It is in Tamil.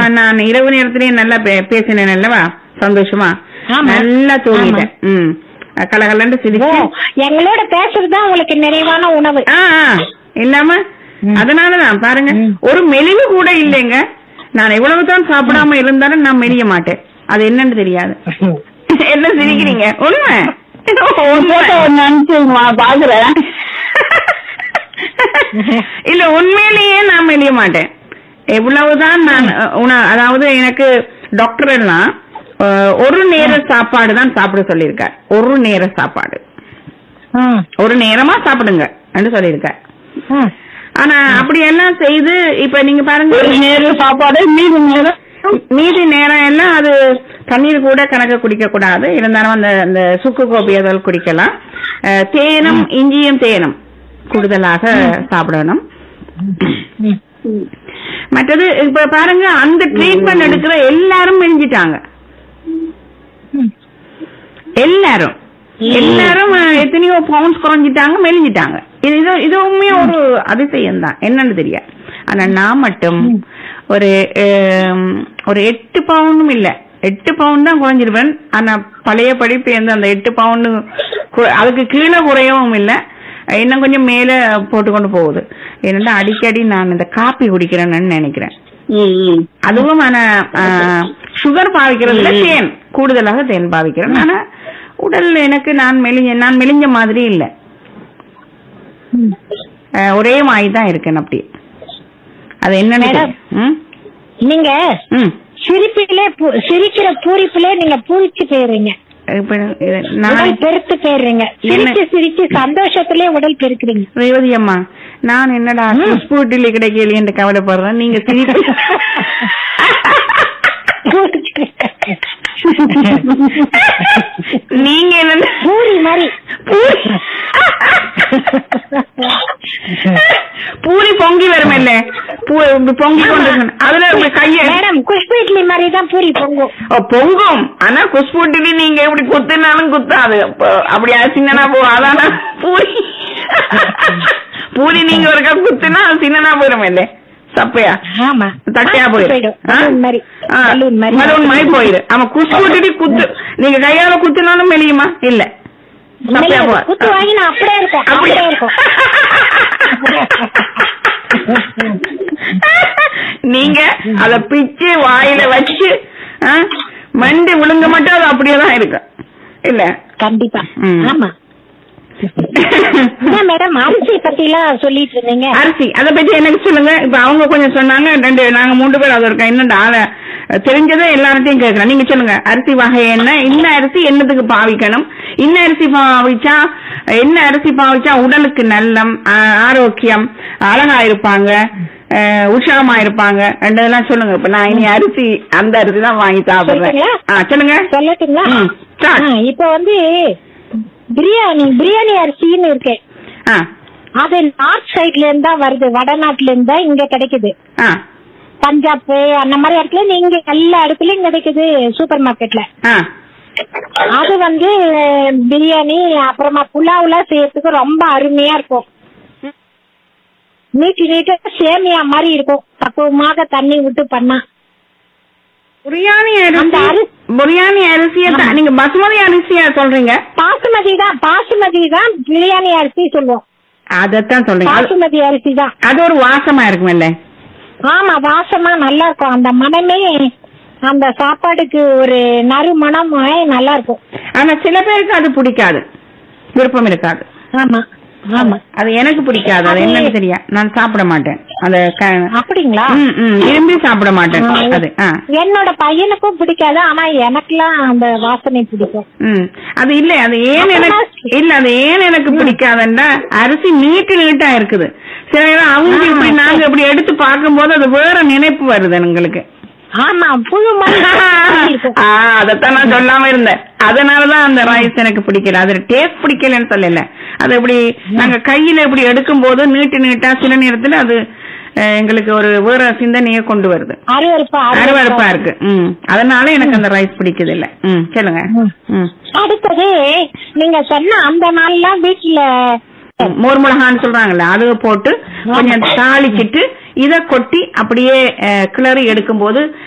நான் இரவு நேரத்திலேயே நல்லா பே- பேசினேன் அல்லவா சந்தோஷமா ஆமா. நல்லா தூங்கிட்டேன் ம் கலகலன்னு ஓ சிரிச்சு எங்களோட பேசுறதுதான் உங்களுக்கு நிறைவான உணவு ஆ ஆ, இல்லாம ம். அதனாலதான் பாருங்க ம். ஒரு மெலிவு கூட இல்லைங்க நான் எவ்வளவுதான் சாப்பிடாம இருந்தாலும் நான் மெலிய மாட்டேன் அது என்னன்னு தெரியாது என்ன சிரிக்கிறீங்க உண்மை உண்மை. நினைச்சுமா பாக்குறேன் இல்ல உண்மையிலேயே நான் மெலிய மாட்டேன் எவ்வளவுதான் நான் அஹ், உண- அதாவது எனக்கு டாக்டர் எல்லாம் அஹ், ஒரு நேர சாப்பாடு தான் சாப்பிட சொல்லியிருக்கார் ஒரு நேர சாப்பாடு ம், ஒரு நேரமா சாப்பிடுங்க என்று சொல்லியிருக்கார் ம். ஆனா அப்படி எல்லாம் செய்து இப்ப நீங்க பாருங்க ஒரு நேரம் சாப்பாடு மீதி நேரம் மீதி நேரம் எல்லாம் அது தண்ணீர் கூட கணக்க குடிக்க கூடாது இருந்தாலும் அந்த அந்த சுக்கு கோப்பி அதில் குடிக்கலாம் அஹ், தேனும் இஞ்சியும் தேனும் கூடுதலாக சாப்பிடணும் ம். மற்றது இப்ப பாருங்க அந்த ட்ரீட்மெண்ட் எடுக்கிற எல்லாரும் மெலிஞ்சிட்டாங்க ம். எல்லாரும் எல்லாரும் அஹ், எத்தனையோ பவுண்ட்ஸ் குறைஞ்சிட்டாங்க மெலிஞ்சிட்டாங்க இது இது இதுவுமே ஒரு அதிசயம் தான் என்னன்னு தெரியாது ஆனா நான் மட்டும் ஒரு அஹ், ஒரு எட்டு பவுண்டும் இல்ல எட்டு பவுண்ட் தான் குறைஞ்சிருப்பேன் ஆனா பழைய படிப்பு எந்த அந்த எட்டு பவுண்டு கு- அதுக்கு கீழே குறையவும் இல்ல இன்னும் கொஞ்சம் மேல போட்டு கொண்டு போகுது என்னடா அடிக்கடி நான் இந்த காப்பி குடிக்கிறேன்னு நினைக்கிறேன் ம், ம். அதுவும் ஆனா சுகர் பாவிக்கிறதுல தேன் கூடுதலாக தேன் பாவிக்கிறேன் ஆனா உடல் எனக்கு நான் மெலிஞ்ச நான் மெலிஞ்ச மாதிரி இல்ல ம். அஹ், ஒரே மாதிரி தான் இருக்கேன் அப்படி அது என்னன்னு மேடம். தெரியும். ம்? நீங்க ம். சிரிப்பிலே பூ- சிரிக்கிற பூரிப்பிலே நீங்க பூரிச்சு போயிடுறீங்க இப்ப இது நான் உடல் பெருத்து போயிடுறீங்க சிரிச்சு சிரிச்சு சந்தோஷத்திலே உடல் பெருக்குறீங்க ரேவதி அம்மா நான் என்னடா ஸ்பூட்டிலி கிடைக்கலையேன்னு கவலைப்படுறேன் நீங்க சிரிப்பு நீங்க என்ன பூரி மாதிரி பூரி பூரி பொங்கி வரும் இல்ல பூ- இப்படி பொங்கி கொண்டு இருக்கணும். அதுல உங்க கைய மேடம் குஷ்பு இட்லி மாதிரி தான் பூரி பொங்கும் ஓ, பொங்கும் ஆனா குஸ்பூட்டிலி நீங்க எப்படி குத்துனாலும் குத்தாது அப்ப அப்படி சின்னனா போ அதானா பூரி பூரி நீங்க ஒரு கப் குத்துனா அது சின்னனா போயிரும் இல்ல சப்பையா ஆமா தட்டையா போயிரும் ஆ? பலூன் மாதிரி ஆ, பலூன் மாதிரி பலூன் மாதிரி போயிரு ஆமா குஸ்பூட்டிலி குத்து நீங்க கையால குத்துனாலும் மெலியுமா இல்ல சப்பையா மெல்லிய போ குத்து வாங்கி நான் அப்படியே இருக்கும் அப்படியே இருக்கும் நீங்க அத பிச்சு வாயில வச்சு ஆ, மண்டி விழுங்க மட்டும் அது அப்படியே தான் இருக்கும் இல்ல கண்டிப்பா ம். ஆமா என்ன மேடம் அரிசி பத்தி எல்லாம் சொல்லிட்டு இருந்தீங்க அரிசி அத பத்தி எனக்கு சொல்லுங்க இப்ப அவங்க கொஞ்சம் சொன்னாங்க ரெண்டு நாங்க மூன்று பேர் அது இருக்கோம் இன்னும் ஆள தெரிஞ்சதை எல்லார்ட்டையும் கேட்கலாம் நீங்க சொல்லுங்க அரிசி வகை என்ன இந்த அரிசி என்னத்துக்கு பாவிக்கணும் இந்த அரிசி பாவிச்சா என்ன அரிசி பாவிச்சா உடலுக்கு நல்லம் ஆ- ஆரோக்கியம் அழகா இருப்பாங்க அஹ், உற்சாகமா இருப்பாங்க ரெண்டதெல்லாம் சொல்லுங்க இப்ப நான் இனி அரிசி அந்த அரிசி தான் வாங்கி சாப்பிடுறேன் சொல்றீங்களா? ஆ, சொல்லுங்க சொல்லட்டுங்களா ம், start. ஆ, இப்ப வந்து பிரியாணி பிரியாணி அரிசின்னு இருக்கு ஆ அது நார்த் சைட்ல இருந்தா வருது வடநாட்டுல இருந்தா இங்க கிடைக்குது ஆ பஞ்சாப் அந்த மாதிரி இடத்துல நீங்க எல்லா இடத்துலயும் கிடைக்குது சூப்பர் மார்க்கெட்ல ஆ அது வந்து பிரியாணி அப்புறமா புலாவ்லாம் செய்யறதுக்கு ரொம்ப அருமையா இருக்கும் நீட்டு நீட்டா சேமியா மாதிரி இருக்கும் பக்குவமாக தண்ணி விட்டு பண்ணா பிரியாணி அந்த அரிசி அரிசி- பிரியாணி அரிசியை தான் நீங்க பசுமதி அரிசியா சொல்றீங்க பாசுமதி தான் பாசுமதி தான் பிரியாணி அரிசி சொல்லுவோம் அதத்தான் சொல்றீங்க அது- பாசுமதி அரிசி தான் அது ஒரு வாசமா இருக்கும்ல ஆமா வாசமா நல்லா இருக்கும் அந்த மனமே அந்த சாப்பாடுக்கு ஒரு நறுமணம் நல்லா இருக்கும் ஆனா சில பேருக்கு அது பிடிக்காது விருப்பம் இருக்காது ஆமா ஆமா அது எனக்கு பிடிக்காது அது அது- என்னன்னு தெரியா நான் சாப்பிட மாட்டேன் அந்த க- அப்படிங்களா ம், ம், விரும்பி சாப்பிட மாட்டேன் ஆ. அது ஆ என்னோட பையனுக்கும் பிடிக்காது ஆனா எனக்கெல்லாம் அந்த வாசனை பிடிக்கும் ம் அது இல்ல அது ஏன் எனக்கு இல்ல அது ஏன் எனக்கு பிடிக்காதுன்னா அரிசி நீட்டு நீட்டா இருக்குது சில நேரம் அவங்க ஆ, இப்படி நாங்க சரி. இப்படி எடுத்து பார்க்கும்போது அது வேற நினைப்பு வருது எங்களுக்கு ஆமா புழு மாதிரி இருக்கும் ஆ, அதத்தான் நான் சொல்லாம இருந்தேன் அதனாலதான் அந்த ரைஸ் எனக்கு பிடிக்கல அது டேஸ்ட் பிடிக்கலன்னு சொல்லல அது இப்படி நாங்க கையில இப்படி எடுக்கும் போது நீட்டு நீட்டா சில நேரத்துல அது அஹ், எங்களுக்கு ஒரு வேற சிந்தனையை கொண்டு வருது அருவருப்பா அருவருப்பா இருக்கு ம் அதனால எனக்கு அந்த ரைஸ் பிடிக்குது இல்ல ம் சொல்லுங்க ம். ம் அடுத்தது நீங்க சொன்ன அந்த நாள்லாம் வீட்டுல மோர் மிளகான்னு சொல்றாங்கல்ல அது போட்டு கொஞ்சம் தாளிச்சிட்டு இத கொட்டி அப்படியே அஹ், கிளறி எடுக்கும்போது